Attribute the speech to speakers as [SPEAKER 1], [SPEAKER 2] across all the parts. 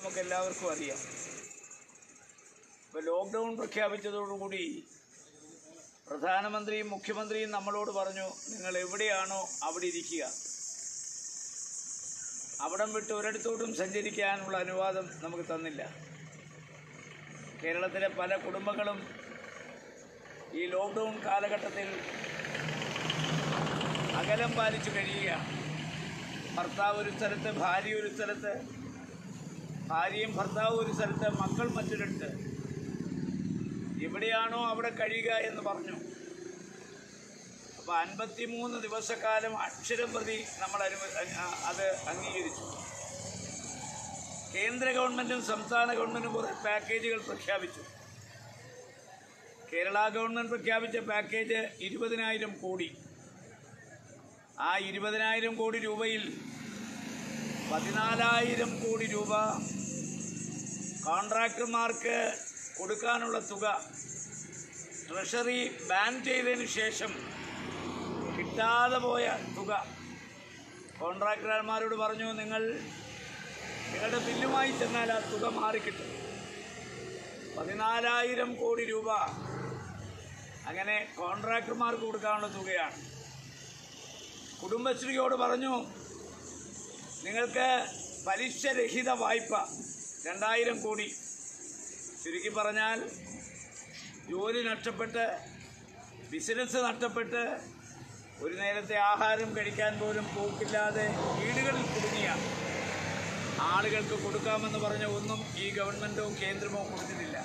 [SPEAKER 1] നമുക്ക് എല്ലാവർക്കും അറിയാം ഇപ്പോൾ ലോക്ക്ഡൗൺ പ്രഖ്യാപിച്ചതോടുകൂടി പ്രധാനമന്ത്രിയും മുഖ്യമന്ത്രിയും നമ്മളോട് പറഞ്ഞു നിങ്ങൾ എവിടെയാണോ അവിടെ ഇരിക്കുക അവിടം വിട്ട് ഒരിടത്തോട്ടും സഞ്ചരിക്കാനുള്ള അനുവാദം നമുക്ക് തന്നില്ല കേരളത്തിലെ പല കുടുംബങ്ങളും ഈ ലോക്ക്ഡൗൺ കാലഘട്ടത്തിൽ അകലം പാലിച്ചു കഴിയുകയാണ് ഭർത്താവ് ഒരു സ്ഥലത്ത് ഭാര്യ ഒരു സ്ഥലത്ത് ഭാര്യയും ഭർത്താവും ഒരു സ്ഥലത്ത് മക്കൾ മറ്റൊരിടത്ത് എവിടെയാണോ അവിടെ കഴിയുക എന്ന് പറഞ്ഞു അപ്പോൾ അൻപത്തിമൂന്ന് ദിവസക്കാലം അക്ഷരം പ്രതി നമ്മൾ അനു അ- അത് അംഗീകരിച്ചു കേന്ദ്ര ഗവൺമെൻറ്റും സംസ്ഥാന ഗവൺമെൻറ്റും കുറേ പാക്കേജുകൾ പ്രഖ്യാപിച്ചു കേരള ഗവൺമെൻറ് പ്രഖ്യാപിച്ച പാക്കേജ് ഇരുപതിനായിരം കോടി ആ ഇരുപതിനായിരം കോടി രൂപയിൽ പതിനാലായിരം കോടി രൂപ കോൺട്രാക്ടർമാർക്ക് കൊടുക്കാനുള്ള തുക ട്രഷറി ബാൻ ചെയ്തതിന് ശേഷം കിട്ടാതെ പോയ തുക കോൺട്രാക്ടർമാരോട് പറഞ്ഞു നിങ്ങൾ നിങ്ങളുടെ ബില്ലുമായി ചെന്നാൽ ആ തുക മാറിക്കിട്ടും പതിനാലായിരം കോടി രൂപ അങ്ങനെ കോൺട്രാക്ടർമാർക്ക് കൊടുക്കാനുള്ള തുകയാണ് കുടുംബശ്രീയോട് പറഞ്ഞു നിങ്ങൾക്ക് പലിശരഹിത വായ്പ രണ്ടായിരം കോടി ചുരുക്കി പറഞ്ഞാൽ ജോലി നഷ്ടപ്പെട്ട് ബിസിനസ് നഷ്ടപ്പെട്ട് ഒരു നേരത്തെ ആഹാരം കഴിക്കാൻ പോലും പോക്കില്ലാതെ വീടുകളിൽ കുടുങ്ങിയ ആളുകൾക്ക് കൊടുക്കാമെന്ന് പറഞ്ഞ ഒന്നും ഈ ഗവൺമെൻറ്റോ കേന്ദ്രമോ കൊടുത്തിട്ടില്ല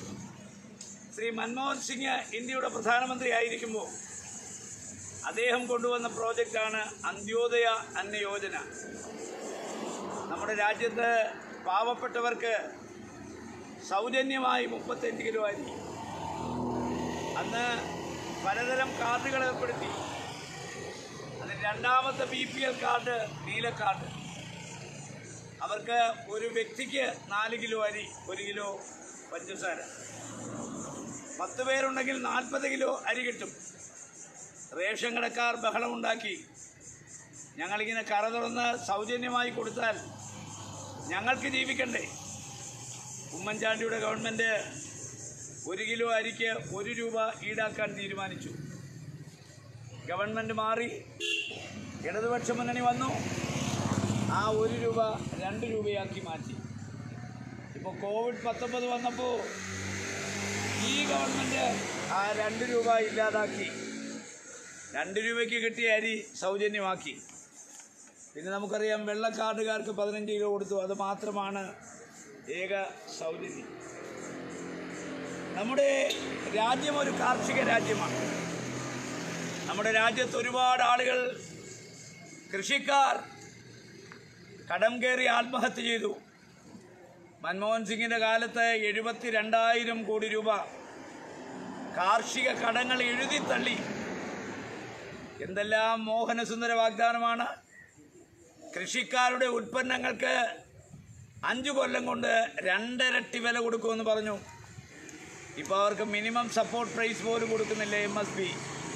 [SPEAKER 1] ശ്രീ മൻമോഹൻ സിംഗ് ഇന്ത്യയുടെ പ്രധാനമന്ത്രി ആയിരിക്കുമ്പോൾ അദ്ദേഹം കൊണ്ടുവന്ന പ്രോജക്റ്റാണ് അന്ത്യോദയ അന്ന യോജന നമ്മുടെ രാജ്യത്ത് പാവപ്പെട്ടവർക്ക് സൗജന്യമായി മുപ്പത്തഞ്ച് കിലോ അരി അന്ന് പലതരം കാർഡുകൾ ഏർപ്പെടുത്തി അതിൽ രണ്ടാമത്തെ ബി പി എൽ കാർഡ് നീല കാർഡ് അവർക്ക് ഒരു വ്യക്തിക്ക് നാല് കിലോ അരി ഒരു കിലോ പഞ്ചസാര പത്ത് പേരുണ്ടെങ്കിൽ നാൽപ്പത് കിലോ അരി കിട്ടും റേഷൻ കടക്കാർ ബഹളമുണ്ടാക്കി ഞങ്ങളിങ്ങനെ കറ തുറന്ന് സൗജന്യമായി കൊടുത്താൽ ഞങ്ങൾക്ക് ജീവിക്കണ്ടേ ഉമ്മൻചാണ്ടിയുടെ ഗവൺമെൻറ് ഒരു കിലോ അരിക്ക് ഒരു രൂപ ഈടാക്കാൻ തീരുമാനിച്ചു ഗവൺമെൻറ് മാറി ഇടതുപക്ഷ മുന്നണി വന്നു ആ ഒരു രൂപ രണ്ട് രൂപയാക്കി മാറ്റി ഇപ്പോൾ കോവിഡ് പത്തൊമ്പത് വന്നപ്പോൾ ഈ ഗവൺമെൻറ് ആ രണ്ട് രൂപ ഇല്ലാതാക്കി രണ്ട് രൂപയ്ക്ക് കിട്ടിയ അരി സൗജന്യമാക്കി പിന്നെ നമുക്കറിയാം വെള്ളക്കാർഡുകാർക്ക് പതിനഞ്ച് കിലോ കൊടുത്തു അത് മാത്രമാണ് ഏക സൗജന്യം നമ്മുടെ രാജ്യം ഒരു കാർഷിക രാജ്യമാണ് നമ്മുടെ രാജ്യത്ത് ഒരുപാട് ആളുകൾ കൃഷിക്കാർ കടം കയറി ആത്മഹത്യ ചെയ്തു മൻമോഹൻ സിംഗിൻ്റെ കാലത്ത് എഴുപത്തി രണ്ടായിരം കോടി രൂപ കാർഷിക കടങ്ങൾ എഴുതി തള്ളി എന്തെല്ലാം മോഹനസുന്ദര വാഗ്ദാനമാണ് കൃഷിക്കാരുടെ ഉൽപ്പന്നങ്ങൾക്ക് അഞ്ചു കൊല്ലം കൊണ്ട് രണ്ടരട്ടി വില കൊടുക്കുമെന്ന് പറഞ്ഞു ഇപ്പോൾ അവർക്ക് മിനിമം സപ്പോർട്ട് പ്രൈസ് പോലും കൊടുക്കുന്നില്ല എം എസ് പി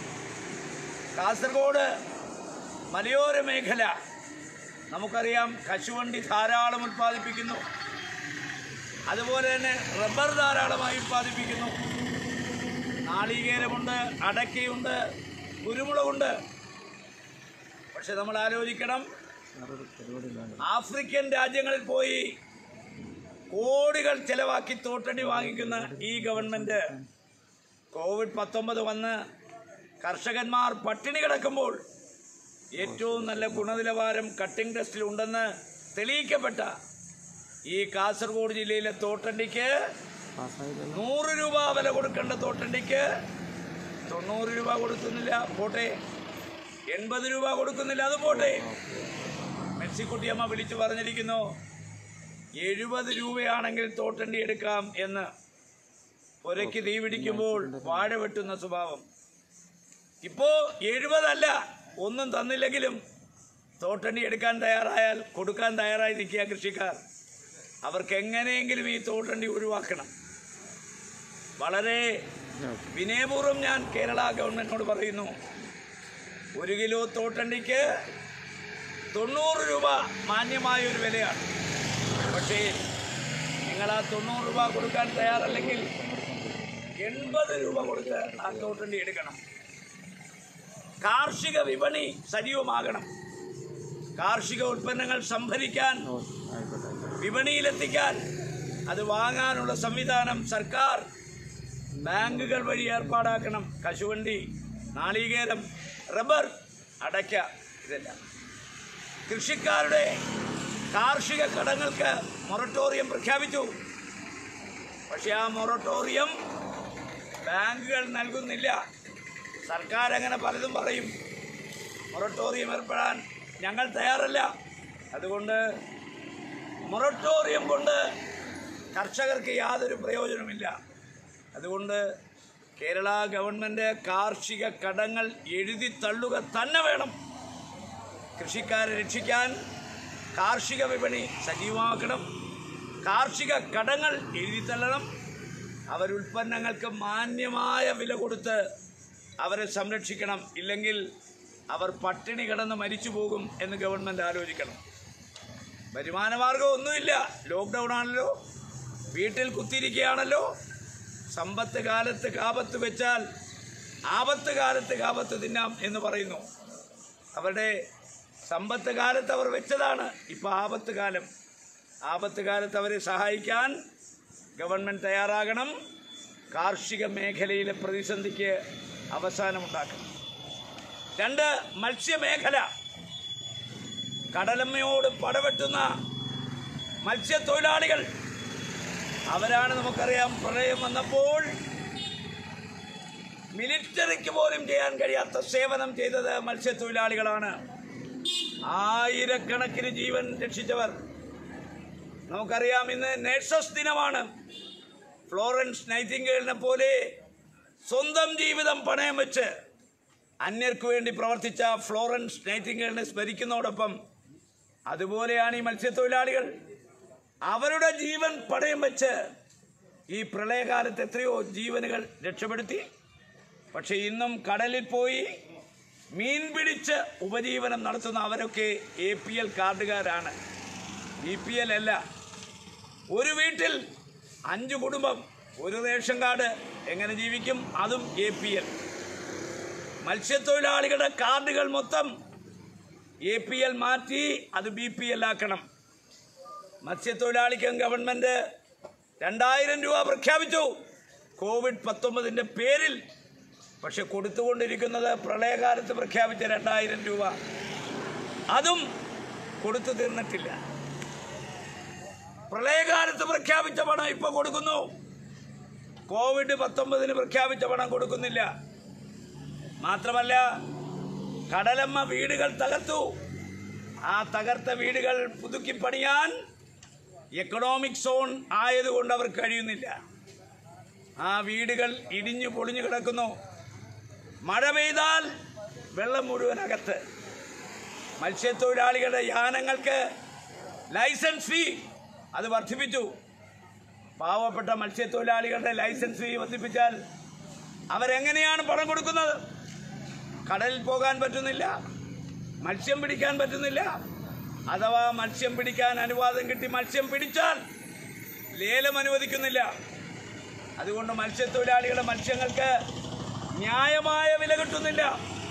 [SPEAKER 1] കാസർഗോഡ് മലയോര മേഖല നമുക്കറിയാം കശുവണ്ടി ധാരാളം ഉൽപ്പാദിപ്പിക്കുന്നു അതുപോലെ തന്നെ റബ്ബർ ധാരാളമായി ഉൽപ്പാദിപ്പിക്കുന്നു നാളികേരമുണ്ട് അടയ്ക്കയുണ്ട് കുരുമുളകുണ്ട് പക്ഷെ നമ്മൾ ആലോചിക്കണം ആഫ്രിക്കൻ രാജ്യങ്ങളിൽ പോയി കോടികൾ ചെലവാക്കി തോട്ടണ്ടി വാങ്ങിക്കുന്ന ഈ ഗവൺമെൻറ് കോവിഡ് പത്തൊമ്പത് വന്ന് കർഷകന്മാർ പട്ടിണി കിടക്കുമ്പോൾ ഏറ്റവും നല്ല ഗുണനിലവാരം കട്ടിംഗ് ടെസ്റ്റിൽ ഉണ്ടെന്ന് തെളിയിക്കപ്പെട്ട ഈ കാസർഗോഡ് ജില്ലയിലെ തോട്ടണ്ടിക്ക് നൂറ് രൂപ വില കൊടുക്കേണ്ട തോട്ടണ്ടിക്ക് തൊണ്ണൂറ് രൂപ കൊടുക്കുന്നില്ല പോട്ടെ എൺപത് രൂപ കൊടുക്കുന്നില്ല അത് പോട്ടെ മെസ്സിക്കുട്ടിയമ്മ വിളിച്ചു പറഞ്ഞിരിക്കുന്നു എഴുപത് രൂപയാണെങ്കിൽ തോട്ടണ്ടി എടുക്കാം എന്ന് പുരയ്ക്ക് തീ പിടിക്കുമ്പോൾ വാഴ വെട്ടുന്ന സ്വഭാവം ഇപ്പോ എഴുപതല്ല ഒന്നും തന്നില്ലെങ്കിലും തോട്ടണ്ടി എടുക്കാൻ തയ്യാറായാൽ കൊടുക്കാൻ തയ്യാറായി നിൽക്കുക കൃഷിക്കാർ അവർക്ക് എങ്ങനെയെങ്കിലും ഈ തോട്ടണ്ടി ഒഴിവാക്കണം വളരെ വിനയപൂർവ്വം ഞാൻ കേരള ഗവൺമെന്റിനോട് പറയുന്നു ഒരു കിലോ തോട്ടണ്ടിക്ക് തൊണ്ണൂറ് രൂപ മാന്യമായ ഒരു വിലയാണ് പക്ഷേ ഞങ്ങൾ ആ തൊണ്ണൂറ് രൂപ കൊടുക്കാൻ തയ്യാറല്ലെങ്കിൽ എൺപത് രൂപ കൊടുത്ത് ആ തോട്ടണ്ടി എടുക്കണം കാർഷിക വിപണി സജീവമാകണം കാർഷിക ഉൽപ്പന്നങ്ങൾ സംഭരിക്കാൻ വിപണിയിലെത്തിക്കാൻ അത് വാങ്ങാനുള്ള സംവിധാനം സർക്കാർ ബാങ്കുകൾ വഴി ഏർപ്പാടാക്കണം കശുവണ്ടി നാളികേരം റബ്ബർ അടയ്ക്ക ഇതെല്ലാം കൃഷിക്കാരുടെ കാർഷിക കടങ്ങൾക്ക് മൊറട്ടോറിയം പ്രഖ്യാപിച്ചു പക്ഷെ ആ മൊറട്ടോറിയം ബാങ്കുകൾ നൽകുന്നില്ല സർക്കാർ അങ്ങനെ പലതും പറയും മൊറട്ടോറിയം ഏർപ്പെടാൻ ഞങ്ങൾ തയ്യാറല്ല അതുകൊണ്ട് മൊറട്ടോറിയം കൊണ്ട് കർഷകർക്ക് യാതൊരു പ്രയോജനമില്ല അതുകൊണ്ട് കേരള ഗവൺമെൻറ് കാർഷിക കടങ്ങൾ എഴുതി തള്ളുക തന്നെ വേണം കൃഷിക്കാരെ രക്ഷിക്കാൻ കാർഷിക വിപണി സജീവമാക്കണം കാർഷിക കടങ്ങൾ എഴുതി തള്ളണം അവരുൽപ്പന്നങ്ങൾക്ക് മാന്യമായ വില കൊടുത്ത് അവരെ സംരക്ഷിക്കണം ഇല്ലെങ്കിൽ അവർ പട്ടിണി കിടന്ന് മരിച്ചു പോകും എന്ന് ഗവൺമെൻറ് ആലോചിക്കണം വരുമാനമാർഗം ഒന്നുമില്ല ലോക്ക്ഡൗൺ ആണല്ലോ വീട്ടിൽ കുത്തിയിരിക്കുകയാണല്ലോ സമ്പത്ത് കാലത്ത് കാപത്ത് വെച്ചാൽ ആപത്ത് കാലത്ത് കാപത്ത് തിന്നാം എന്ന് പറയുന്നു അവരുടെ സമ്പത്ത് കാലത്ത് അവർ വെച്ചതാണ് ഇപ്പോൾ ആപത്ത് കാലം ആപത്ത് കാലത്ത് അവരെ സഹായിക്കാൻ ഗവൺമെൻറ് തയ്യാറാകണം കാർഷിക മേഖലയിലെ പ്രതിസന്ധിക്ക് അവസാനമുണ്ടാക്കണം രണ്ട് മത്സ്യമേഖല കടലമ്മയോട് പടവെട്ടുന്ന മത്സ്യത്തൊഴിലാളികൾ അവരാണ് നമുക്കറിയാം പ്രളയം വന്നപ്പോൾ മിലിറ്ററിക്ക് പോലും ചെയ്യാൻ കഴിയാത്ത സേവനം ചെയ്തത് മത്സ്യത്തൊഴിലാളികളാണ് ആയിരക്കണക്കിന് ജീവൻ രക്ഷിച്ചവർ നമുക്കറിയാം ഇന്ന് നേഴ്സസ് ദിനമാണ് ഫ്ലോറൻസ് നൈറ്റിംഗേലിനെ പോലെ സ്വന്തം ജീവിതം പണയം വെച്ച് അന്യർക്ക് വേണ്ടി പ്രവർത്തിച്ച ഫ്ലോറൻസ് നൈറ്റിംഗേലിനെ സ്മരിക്കുന്നതോടൊപ്പം അതുപോലെയാണ് ഈ മത്സ്യത്തൊഴിലാളികൾ അവരുടെ ജീവൻ പണയം വെച്ച് ഈ പ്രളയകാലത്ത് എത്രയോ ജീവനുകൾ രക്ഷപ്പെടുത്തി പക്ഷെ ഇന്നും കടലിൽ പോയി മീൻ പിടിച്ച് ഉപജീവനം നടത്തുന്ന അവരൊക്കെ എ പി എൽ കാർഡുകാരാണ് ബി പി എൽ അല്ല ഒരു വീട്ടിൽ അഞ്ച് കുടുംബം ഒരു റേഷൻ കാർഡ് എങ്ങനെ ജീവിക്കും അതും എ പി എൽ മത്സ്യത്തൊഴിലാളികളുടെ കാർഡുകൾ മൊത്തം എ പി എൽ മാറ്റി അത് ബി പി എൽ ആക്കണം മത്സ്യത്തൊഴിലാളിക്കും ഗവൺമെന്റ് രണ്ടായിരം രൂപ പ്രഖ്യാപിച്ചു കോവിഡ് പത്തൊമ്പതിൻ്റെ പേരിൽ പക്ഷെ കൊടുത്തുകൊണ്ടിരിക്കുന്നത് പ്രളയകാലത്ത് പ്രഖ്യാപിച്ച രണ്ടായിരം രൂപ അതും കൊടുത്തു തീർന്നിട്ടില്ല പ്രളയകാലത്ത് പ്രഖ്യാപിച്ച പണം ഇപ്പോൾ കൊടുക്കുന്നു കോവിഡ് പത്തൊമ്പതിന് പ്രഖ്യാപിച്ച പണം കൊടുക്കുന്നില്ല മാത്രമല്ല കടലമ്മ വീടുകൾ തകർത്തു ആ തകർത്ത വീടുകൾ പുതുക്കി പണിയാൻ എക്കണോമിക് സോൺ ആയതുകൊണ്ട് അവർ കഴിയുന്നില്ല ആ വീടുകൾ ഇടിഞ്ഞു പൊളിഞ്ഞു കിടക്കുന്നു മഴ പെയ്താൽ വെള്ളം മുഴുവൻ അകത്ത് മത്സ്യത്തൊഴിലാളികളുടെ യാനങ്ങൾക്ക് ലൈസൻസ് ഫീ അത് വർദ്ധിപ്പിച്ചു പാവപ്പെട്ട മത്സ്യത്തൊഴിലാളികളുടെ ലൈസൻസ് ഫീ വർദ്ധിപ്പിച്ചാൽ അവരെങ്ങനെയാണ് പണം കൊടുക്കുന്നത് കടലിൽ പോകാൻ പറ്റുന്നില്ല മത്സ്യം പിടിക്കാൻ പറ്റുന്നില്ല അഥവാ മത്സ്യം പിടിക്കാൻ അനുവാദം കിട്ടി മത്സ്യം പിടിച്ചാൽ ലേലം അനുവദിക്കുന്നില്ല അതുകൊണ്ട് മത്സ്യത്തൊഴിലാളികളുടെ മത്സ്യങ്ങൾക്ക് ന്യായമായ വില കിട്ടുന്നില്ല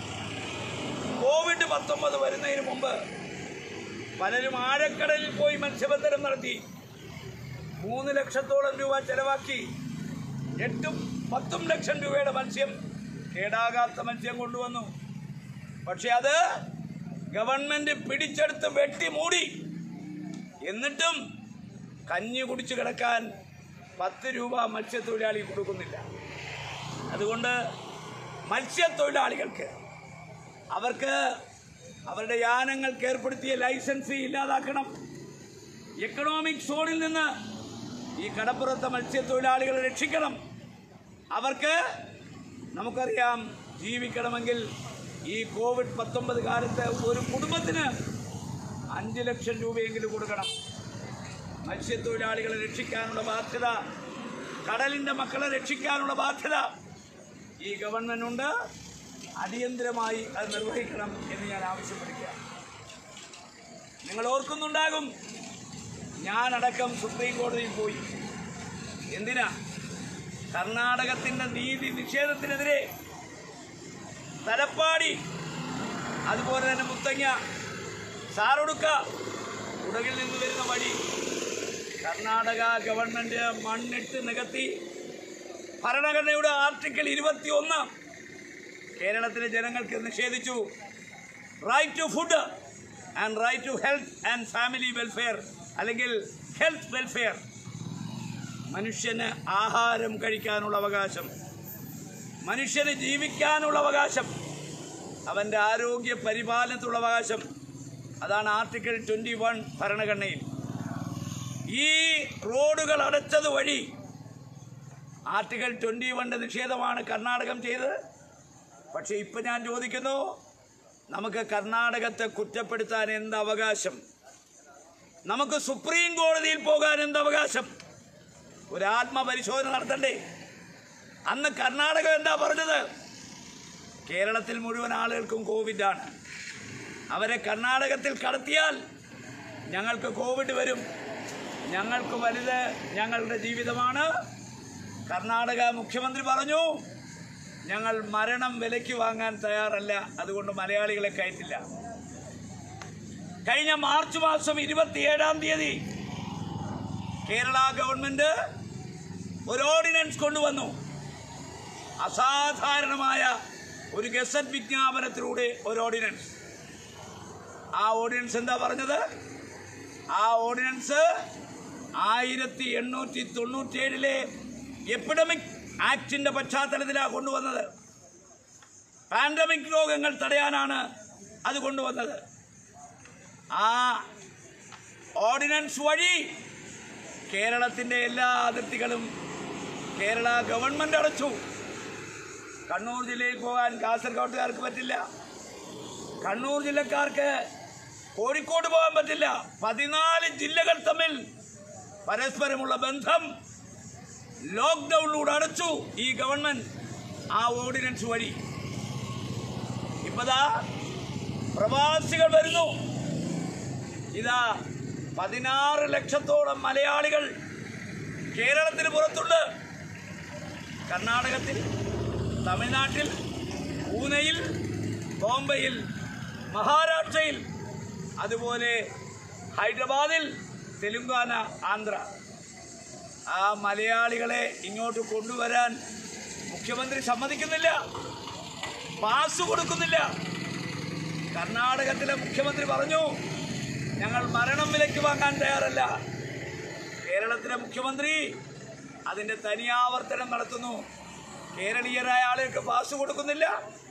[SPEAKER 1] കോവിഡ് പത്തൊമ്പത് വരുന്നതിന് മുമ്പ് പലരും ആഴക്കടലിൽ പോയി മത്സ്യബന്ധനം നടത്തി മൂന്ന് ലക്ഷത്തോളം രൂപ ചെലവാക്കി എട്ടും പത്തും ലക്ഷം രൂപയുടെ മത്സ്യം കേടാകാത്ത മത്സ്യം കൊണ്ടുവന്നു പക്ഷെ അത് ഗവൺമെന്റ് പിടിച്ചെടുത്ത് വെട്ടി മൂടി എന്നിട്ടും കഞ്ഞി കുടിച്ചു കിടക്കാൻ പത്ത് രൂപ മത്സ്യത്തൊഴിലാളി കൊടുക്കുന്നില്ല അതുകൊണ്ട് മത്സ്യത്തൊഴിലാളികൾക്ക് അവർക്ക് അവരുടെ യാനങ്ങൾക്ക് ഏർപ്പെടുത്തിയ ലൈസൻസ് ഇല്ലാതാക്കണം എക്കണോമിക് സോണിൽ നിന്ന് ഈ കടപ്പുറത്തെ മത്സ്യത്തൊഴിലാളികളെ രക്ഷിക്കണം അവർക്ക് നമുക്കറിയാം ജീവിക്കണമെങ്കിൽ ഈ കോവിഡ് പത്തൊമ്പത് കാലത്ത് ഒരു കുടുംബത്തിന് അഞ്ച് ലക്ഷം രൂപയെങ്കിലും കൊടുക്കണം മത്സ്യത്തൊഴിലാളികളെ രക്ഷിക്കാനുള്ള ബാധ്യത കടലിൻ്റെ മക്കളെ രക്ഷിക്കാനുള്ള ബാധ്യത ഈ ഗവൺമെൻറ്റുണ്ട് അടിയന്തരമായി അത് നിർവഹിക്കണം എന്ന് ഞാൻ ആവശ്യപ്പെടുക നിങ്ങൾ ഓർക്കുന്നുണ്ടാകും ഞാനടക്കം സുപ്രീം കോടതിയിൽ പോയി എന്തിനാ കർണാടകത്തിന്റെ നീതി നിഷേധത്തിനെതിരെ തലപ്പാടി അതുപോലെ തന്നെ മുത്തങ്ങ സാറൊടുക്ക ഉടകിൽ നിന്ന് വരുന്ന വഴി കർണാടക ഗവൺമെന്റ് മണ്ണിട്ട് നികത്തി ഭരണഘടനയുടെ ആർട്ടിക്കിൾ ഇരുപത്തി ഒന്ന് കേരളത്തിലെ ജനങ്ങൾക്ക് നിഷേധിച്ചു right to food and right to health and family welfare അല്ലെങ്കിൽ ഹെൽത്ത് വെൽഫെയർ മനുഷ്യന് ആഹാരം കഴിക്കാനുള്ള അവകാശം മനുഷ്യന് ജീവിക്കാനുള്ള അവകാശം അവൻ്റെ ആരോഗ്യ പരിപാലനത്തിനുള്ള അവകാശം അതാണ് ആർട്ടിക്കിൾ ട്വൻറ്റി വൺ ഭരണഘടനയിൽ ഈ റോഡുകൾ അടച്ചത് വഴി ആർട്ടിക്കിൾ ട്വൻറ്റി വണ്ണിൻ്റെ നിഷേധമാണ് കർണാടകം ചെയ്തത് പക്ഷേ ഇപ്പം ഞാൻ ചോദിക്കുന്നു നമുക്ക് കർണാടകത്തെ കുറ്റപ്പെടുത്താൻ എന്ത് അവകാശം നമുക്ക് സുപ്രീം കോടതിയിൽ പോകാൻ എന്ത് അവകാശം ഒരു ആത്മപരിശോധന നടത്തണ്ടേ അന്ന് കർണാടകം എന്താ പറഞ്ഞത് കേരളത്തിൽ മുഴുവൻ ആളുകൾക്കും കോവിഡാണ് അവരെ കർണാടകത്തിൽ കടത്തിയാൽ ഞങ്ങൾക്ക് കോവിഡ് വരും ഞങ്ങൾക്ക് വലുത് ഞങ്ങളുടെ ജീവിതമാണ് കർണാടക മുഖ്യമന്ത്രി പറഞ്ഞു ഞങ്ങൾ മരണം വിലയ്ക്ക് വാങ്ങാൻ തയ്യാറല്ല അതുകൊണ്ട് മലയാളികളെ കയറ്റില്ല കഴിഞ്ഞ മാർച്ച് മാസം ഇരുപത്തിയേഴാം തീയതി കേരള ഗവൺമെന്റ് ഒരു ഓർഡിനൻസ് കൊണ്ടുവന്നു അസാധാരണമായ ഒരു ഗസറ്റ് വിജ്ഞാപനത്തിലൂടെ ഒരു ഓർഡിനൻസ് ആ ഓർഡിനൻസ് എന്താ പറഞ്ഞത് ആ ഓർഡിനൻസ് ആയിരത്തി എണ്ണൂറ്റി തൊണ്ണൂറ്റേഴിലെ എപ്പിഡമിക് ആക്ടിന്റെ പശ്ചാത്തലത്തിലാണ് കൊണ്ടുവന്നത് പാൻഡമിക് രോഗങ്ങൾ തടയാനാണ് അത് കൊണ്ടുവന്നത് ആ ഓർഡിനൻസ് വഴി കേരളത്തിൻ്റെ എല്ലാ അതിർത്തികളും കേരള ഗവൺമെന്റ് അടച്ചു കണ്ണൂർ ജില്ലയിൽ പോകാൻ കാസർഗോട്ടുകാർക്ക് പറ്റില്ല കണ്ണൂർ ജില്ലക്കാർക്ക് കോഴിക്കോട് പോകാൻ പറ്റില്ല പതിനാല് ജില്ലകൾ തമ്മിൽ പരസ്പരമുള്ള ബന്ധം ലോക്ക്ഡൌണിലൂടെ അടച്ചു ഈ ഗവൺമെന്റ് ആ ഓർഡിനൻസ് വഴി ഇപ്പതാ പ്രവാസികൾ വരുന്നു ഇതാ പതിനാറ് ലക്ഷത്തോളം മലയാളികൾ കേരളത്തിന് പുറത്തുണ്ട് കർണാടകത്തിൽ തമിഴ്നാട്ടിൽ പൂനെയിൽ ബോംബെയിൽ മഹാരാഷ്ട്രയിൽ അതുപോലെ ഹൈദരാബാദിൽ തെലുങ്കാന ആന്ധ്ര ആ മലയാളികളെ ഇങ്ങോട്ട് കൊണ്ടുവരാൻ മുഖ്യമന്ത്രി സമ്മതിക്കുന്നില്ല പാസ് കൊടുക്കുന്നില്ല കർണാടകത്തിലെ മുഖ്യമന്ത്രി പറഞ്ഞു ഞങ്ങൾ മരണം വിലയ്ക്ക് വാങ്ങാൻ തയ്യാറല്ല കേരളത്തിലെ മുഖ്യമന്ത്രി അതിന്റെ തനിയാവർത്തനം നടത്തുന്നു കേരളീയരായ ആളുകൾക്ക് പാസ് കൊടുക്കുന്നില്ല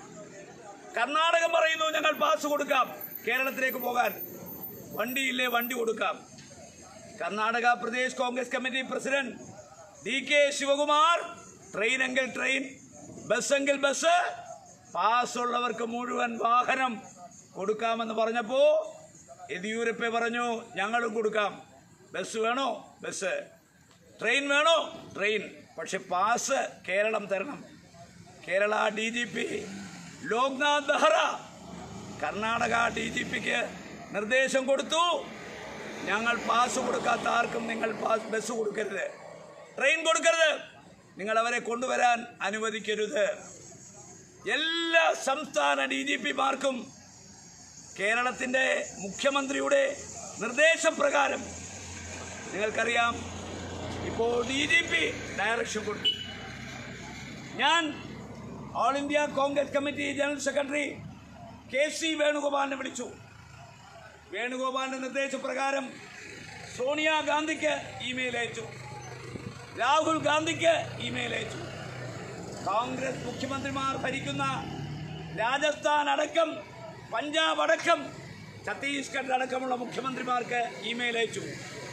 [SPEAKER 1] കർണാടകം പറയുന്നു ഞങ്ങൾ പാസ് കൊടുക്കാം കേരളത്തിലേക്ക് പോകാൻ വണ്ടിയില്ലേ വണ്ടി കൊടുക്കാം Karnataka Pradesh Congress committee president D K Shivakumar train എങ്കിൽ ട്രെയിൻ ബസ് എങ്കിൽ ബസ് പാസ് ഉള്ളവർക്ക് മുഴുവൻ വാഹനം കൊടുക്കാമെന്ന് പറഞ്ഞപ്പോ യെദ്യൂരപ്പ പറഞ്ഞു ഞങ്ങളും കൊടുക്കാം ബസ് വേണോ ബസ് ട്രെയിൻ വേണോ ട്രെയിൻ പക്ഷെ പാസ് കേരളം തരണം Kerala D G P Loknath Behera Karnataka D G പിക്ക് നിർദ്ദേശം കൊടുത്തു ഞങ്ങൾ പാസ് കൊടുക്കാത്ത ആർക്കും നിങ്ങൾ പാസ് ബസ് കൊടുക്കരുത് ട്രെയിൻ കൊടുക്കരുത് നിങ്ങൾ അവരെ കൊണ്ടുവരാൻ അനുവദിക്കരുത് എല്ലാ സംസ്ഥാന ഡി ജി പിമാർക്കും കേരളത്തിൻ്റെ മുഖ്യമന്ത്രിയുടെ നിർദ്ദേശപ്രകാരം നിങ്ങൾക്കറിയാം ഇപ്പോൾ ഡി ജി പി ഡയറക്ഷൻ കൊടുത്തു ഞാൻ all India Congress committee general secretary K C വേണുഗോപാലിനെ വിളിച്ചു വേണുഗോപാലിന്റെ നിർദ്ദേശപ്രകാരം സോണിയാഗാന്ധിക്ക് ഇമെയിൽ അയച്ചു രാഹുൽ ഗാന്ധിക്ക് ഇമെയിൽ അയച്ചു കോൺഗ്രസ് മുഖ്യമന്ത്രിമാർ ഭരിക്കുന്ന രാജസ്ഥാൻ അടക്കം പഞ്ചാബ് അടക്കം ഛത്തീസ്ഗഡ് അടക്കമുള്ള മുഖ്യമന്ത്രിമാർക്ക് ഇമെയിൽ അയച്ചു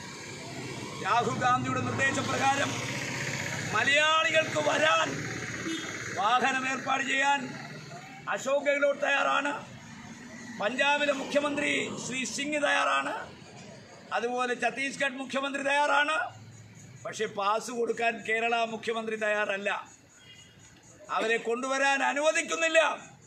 [SPEAKER 1] രാഹുൽ ഗാന്ധിയുടെ നിർദ്ദേശപ്രകാരം മലയാളികൾക്ക് വരാൻ വാഹനം ഏർപ്പാട് ചെയ്യാൻ അശോക് ഗെഹ്ലോട്ട് തയ്യാറാണ് പഞ്ചാബിലെ മുഖ്യമന്ത്രി ശ്രീ സിംഗ് തയ്യാറാണ് അതുപോലെ ഛത്തീസ്ഗഡ് മുഖ്യമന്ത്രി തയ്യാറാണ് പക്ഷെ പാസ് കൊടുക്കാൻ കേരള മുഖ്യമന്ത്രി തയ്യാറല്ല അവരെ കൊണ്ടുവരാൻ അനുവദിക്കുന്നില്ല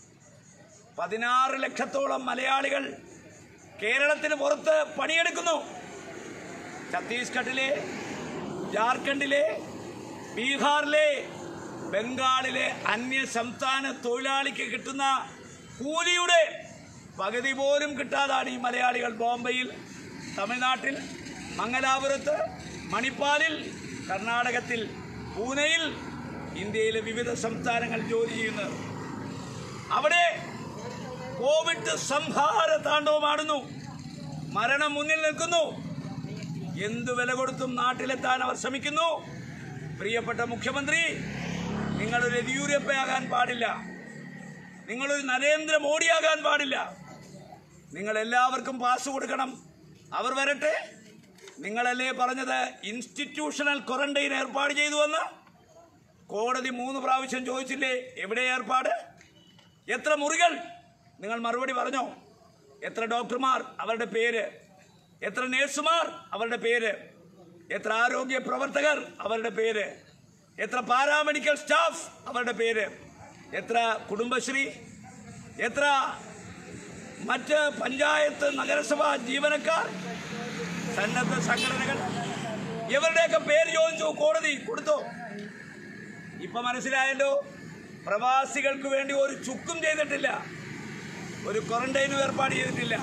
[SPEAKER 1] പതിനാറ് ലക്ഷത്തോളം മലയാളികൾ കേരളത്തിന് പുറത്ത് പണിയെടുക്കുന്നു ഛത്തീസ്ഗഡിലെ ജാർഖണ്ഡിലെ ബീഹാറിലെ ബംഗാളിലെ അന്യ സംസ്ഥാന തൊഴിലാളിക്ക് കിട്ടുന്ന കൂലിയുടെ പകുതി പോലും കിട്ടാതാണ് ഈ മലയാളികൾ ബോംബെയിൽ തമിഴ്നാട്ടിൽ മംഗലാപുരത്ത് മണിപ്പാലിൽ കർണാടകത്തിൽ പൂനെയിൽ ഇന്ത്യയിലെ വിവിധ സംസ്ഥാനങ്ങൾ ജോലി ചെയ്യുന്നത് അവിടെ കോവിഡ് സംഹാര താണ്ഡവമാടുന്നു മരണം മുന്നിൽ നിൽക്കുന്നു എന്തു വില കൊടുത്തും നാട്ടിലെത്താൻ അവർ ശ്രമിക്കുന്നു പ്രിയപ്പെട്ട മുഖ്യമന്ത്രി നിങ്ങളൊരു യെദ്യൂരപ്പയാകാൻ പാടില്ല നിങ്ങളൊരു നരേന്ദ്രമോദിയാകാൻ പാടില്ല നിങ്ങൾ എല്ലാവർക്കും പാസ് കൊടുക്കണം അവർ വരട്ടെ നിങ്ങളല്ലേ പറഞ്ഞത് ഇൻസ്റ്റിറ്റ്യൂഷണൽ ക്വാറന്റൈൻ ഏർപ്പാട് ചെയ്തുവെന്ന് കോടതി മൂന്ന് പ്രാവശ്യം ചോദിച്ചില്ലേ എവിടെ ഏർപ്പാട് എത്ര മുറികൾ നിങ്ങൾ മറുപടി പറഞ്ഞോ എത്ര ഡോക്ടർമാർ അവരുടെ പേര് എത്ര നേഴ്സുമാർ അവരുടെ പേര് എത്ര ആരോഗ്യ പ്രവർത്തകർ അവരുടെ പേര് എത്ര പാരാമെഡിക്കൽ സ്റ്റാഫ് അവരുടെ പേര് എത്ര കുടുംബശ്രീ എത്ര മറ്റ് പഞ്ചായത്ത് നഗരസഭ ജീവനക്കാർ സന്നദ്ധ സംഘടനകൾ ഇവരുടെയൊക്കെ പേര് ചോദിച്ചു കോടതി കൊടുത്തു ഇപ്പൊ മനസ്സിലായല്ലോ പ്രവാസികൾക്ക് വേണ്ടി ഒരു ചുക്കും ചെയ്തിട്ടില്ല ഒരു ക്വാറന്റൈനും ഏർപ്പാട് ചെയ്തിട്ടില്ല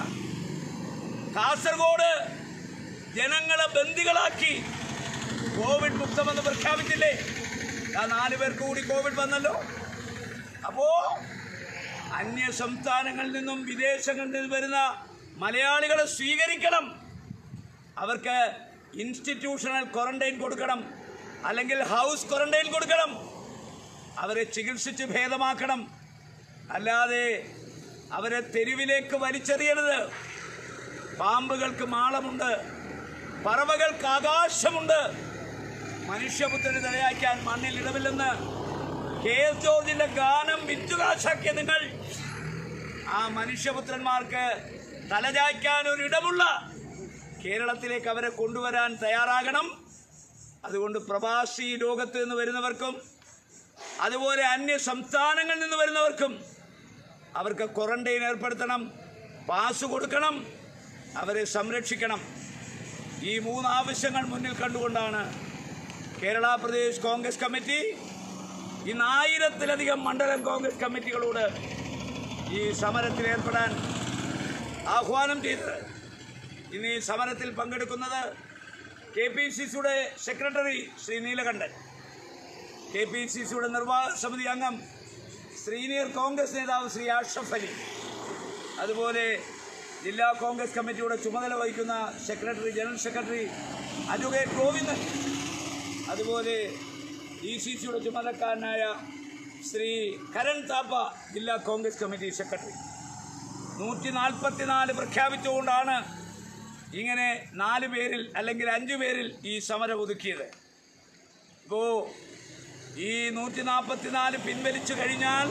[SPEAKER 1] കാസർഗോഡ് ജനങ്ങളെ ബന്ദികളാക്കി കോവിഡ് മുക്തമെന്ന് പ്രഖ്യാപിച്ചില്ലേ ആ നാല് പേർക്ക് കൂടി കോവിഡ് വന്നല്ലോ അപ്പോ അന്യ സംസ്ഥാനങ്ങളിൽ നിന്നും വിദേശങ്ങളിൽ നിന്നും വരുന്ന മലയാളികളെ സ്വീകരിക്കണം അവർക്ക് ഇൻസ്റ്റിറ്റ്യൂഷണൽ ക്വാറന്റൈൻ കൊടുക്കണം അല്ലെങ്കിൽ ഹൗസ് ക്വാറന്റൈൻ കൊടുക്കണം അവരെ ചികിത്സിച്ച് ഭേദമാക്കണം അല്ലാതെ അവരെ തെരുവിലേക്ക് വലിച്ചെറിയരുത് പാമ്പുകൾക്ക് മാളമുണ്ട് പറവകൾക്ക് ആകാശമുണ്ട് മനുഷ്യപുത്രന് തലയാക്കാൻ മണ്ണിൽ ഇടമില്ലെന്ന് കെ എസ് ജോർജിന്റെ ഗാനം വിറ്റുകാശാക്കിയ നിങ്ങൾ ആ മനുഷ്യപുത്രന്മാർക്ക് തലചായ്ക്കാൻ ഒരു ഇടമുള്ള കേരളത്തിലേക്ക് അവരെ കൊണ്ടുവരാൻ തയ്യാറാകണം അതുകൊണ്ട് പ്രവാസി ലോകത്ത് നിന്ന് വരുന്നവർക്കും അതുപോലെ അന്യ സംസ്ഥാനങ്ങളിൽ നിന്ന് വരുന്നവർക്കും അവർക്ക് ക്വാറന്റൈൻ ഏർപ്പെടുത്തണം പാസ് കൊടുക്കണം അവരെ സംരക്ഷിക്കണം ഈ മൂന്ന് ആവശ്യങ്ങൾ മുന്നിൽ കണ്ടുകൊണ്ടാണ് കേരള പ്രദേശ് കോൺഗ്രസ് കമ്മിറ്റി ഇന്ന് ആയിരത്തിലധികം മണ്ഡലം കോൺഗ്രസ് കമ്മിറ്റികളോട് ഈ സമരത്തിൽ ഏർപ്പെടാൻ ആഹ്വാനം ചെയ്തത് ഇന്ന് ഈ സമരത്തിൽ പങ്കെടുക്കുന്നത് കെ പി സി സിയുടെ secretary Shri Neelakandan K P C സിയുടെ നിർവാഹക സമിതി അംഗം സീനിയർ കോൺഗ്രസ് നേതാവ് ശ്രീ അഷ്റഫ് അലി അതുപോലെ ജില്ലാ കോൺഗ്രസ് കമ്മിറ്റിയുടെ ചുമതല വഹിക്കുന്ന secretary general secretary advocate Govindan അതുപോലെ ഡി സി സിയുടെ ചുമതലക്കാരനായ ശ്രീ കരൺ താപ്പ ജില്ലാ കോൺഗ്രസ് കമ്മിറ്റി സെക്രട്ടറി നൂറ്റി നാൽപ്പത്തിനാല് പ്രഖ്യാപിച്ചുകൊണ്ടാണ് ഇങ്ങനെ നാല് പേരിൽ അല്ലെങ്കിൽ അഞ്ചു പേരിൽ ഈ സമരം ഒതുക്കിയത് ഇപ്പോൾ ഈ നൂറ്റി നാൽപ്പത്തിനാല് പിൻവലിച്ചു കഴിഞ്ഞാൽ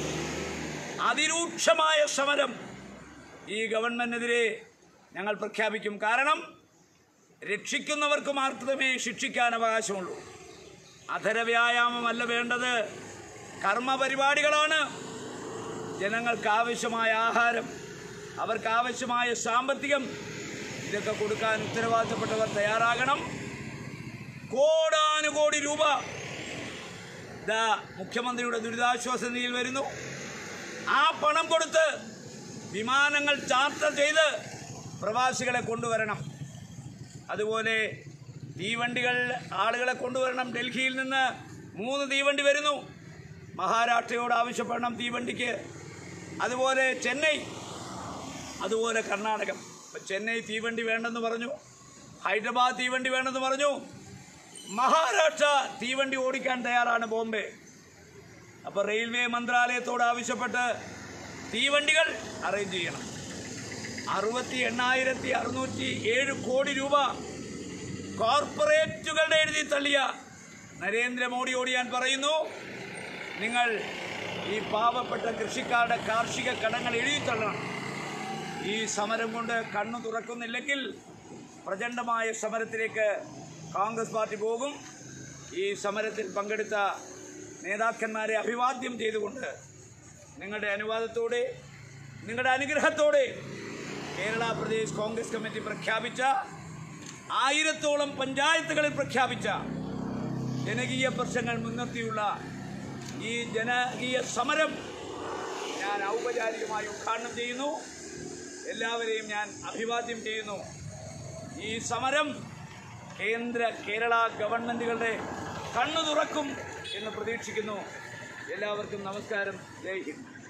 [SPEAKER 1] അതിരൂക്ഷമായ സമരം ഈ ഗവൺമെന്റിനെതിരെ ഞങ്ങൾ പ്രഖ്യാപിക്കും കാരണം രക്ഷിക്കുന്നവർക്ക് മാത്രമേ ശിക്ഷിക്കാൻ അവകാശമുള്ളൂ അധര വ്യായാമമല്ല വേണ്ടത് കർമ്മപരിപാടികളാണ് ജനങ്ങൾക്ക് ആവശ്യമായ ആഹാരം അവർക്ക് ആവശ്യമായ സാമ്പത്തികം ഇതൊക്കെ കൊടുക്കാൻ ഉത്തരവാദിത്തപ്പെട്ടവർ തയ്യാറാകണം കോടാനുകോടി രൂപ ദാ മുഖ്യമന്ത്രിയുടെ ദുരിതാശ്വാസ നിധിയിൽ വരുന്നു ആ പണം കൊടുത്ത് വിമാനങ്ങൾ ചാർട്ടർ ചെയ്ത് പ്രവാസികളെ കൊണ്ടുവരണം അതുപോലെ തീവണ്ടികൾ ആളുകളെ കൊണ്ടുവരണം ഡൽഹിയിൽ നിന്ന് മൂന്ന് തീവണ്ടി വരുന്നു മഹാരാഷ്ട്രയോട് ആവശ്യപ്പെടണം തീവണ്ടിക്ക് അതുപോലെ ചെന്നൈ അതുപോലെ കർണാടകം ഇപ്പം ചെന്നൈ തീവണ്ടി വേണ്ടെന്ന് പറഞ്ഞു ഹൈദരാബാദ് തീവണ്ടി വേണ്ടെന്ന് പറഞ്ഞു മഹാരാഷ്ട്ര തീവണ്ടി ഓടിക്കാൻ തയ്യാറാണ് ബോംബെ അപ്പോൾ റെയിൽവേ മന്ത്രാലയത്തോട് ആവശ്യപ്പെട്ട് തീവണ്ടികൾ അറേഞ്ച് ചെയ്യണം അറുപത്തി എണ്ണായിരത്തി അറുന്നൂറ്റി ഏഴ് കോടി രൂപ കോർപ്പറേറ്റുകളുടെ എഴുതി തള്ളിയ നരേന്ദ്രമോദിയോട് ഞാൻ പറയുന്നു നിങ്ങൾ ഈ പാവപ്പെട്ട കൃഷിക്കാരുടെ കാർഷിക കടങ്ങൾ എഴുതി തള്ളണം ഈ സമരം കൊണ്ട് കണ്ണു തുറക്കുന്നില്ലെങ്കിൽ പ്രചണ്ഡമായ സമരത്തിലേക്ക് കോൺഗ്രസ് പാർട്ടി പോകും ഈ സമരത്തിൽ പങ്കെടുത്ത നേതാക്കന്മാരെ അഭിവാദ്യം ചെയ്തുകൊണ്ട് നിങ്ങളുടെ അനുവാദത്തോടെ നിങ്ങളുടെ അനുഗ്രഹത്തോടെ കേരള പ്രദേശ് കോൺഗ്രസ് കമ്മിറ്റി പ്രഖ്യാപിച്ച ആയിരത്തോളം പഞ്ചായത്തുകളിൽ പ്രഖ്യാപിച്ച ജനകീയ പ്രശ്നങ്ങൾ മുൻനിർത്തിയുള്ള ഈ ജനകീയ സമരം ഞാൻ ഔപചാരികമായി ഉദ്ഘാടനം ചെയ്യുന്നു എല്ലാവരെയും ഞാൻ അഭിവാദ്യം ചെയ്യുന്നു ഈ സമരം കേന്ദ്ര കേരള ഗവൺമെൻറ്റുകളുടെ കണ്ണു തുറക്കും എന്ന് പ്രതീക്ഷിക്കുന്നു എല്ലാവർക്കും നമസ്കാരം ജയ് ഹിന്ദ്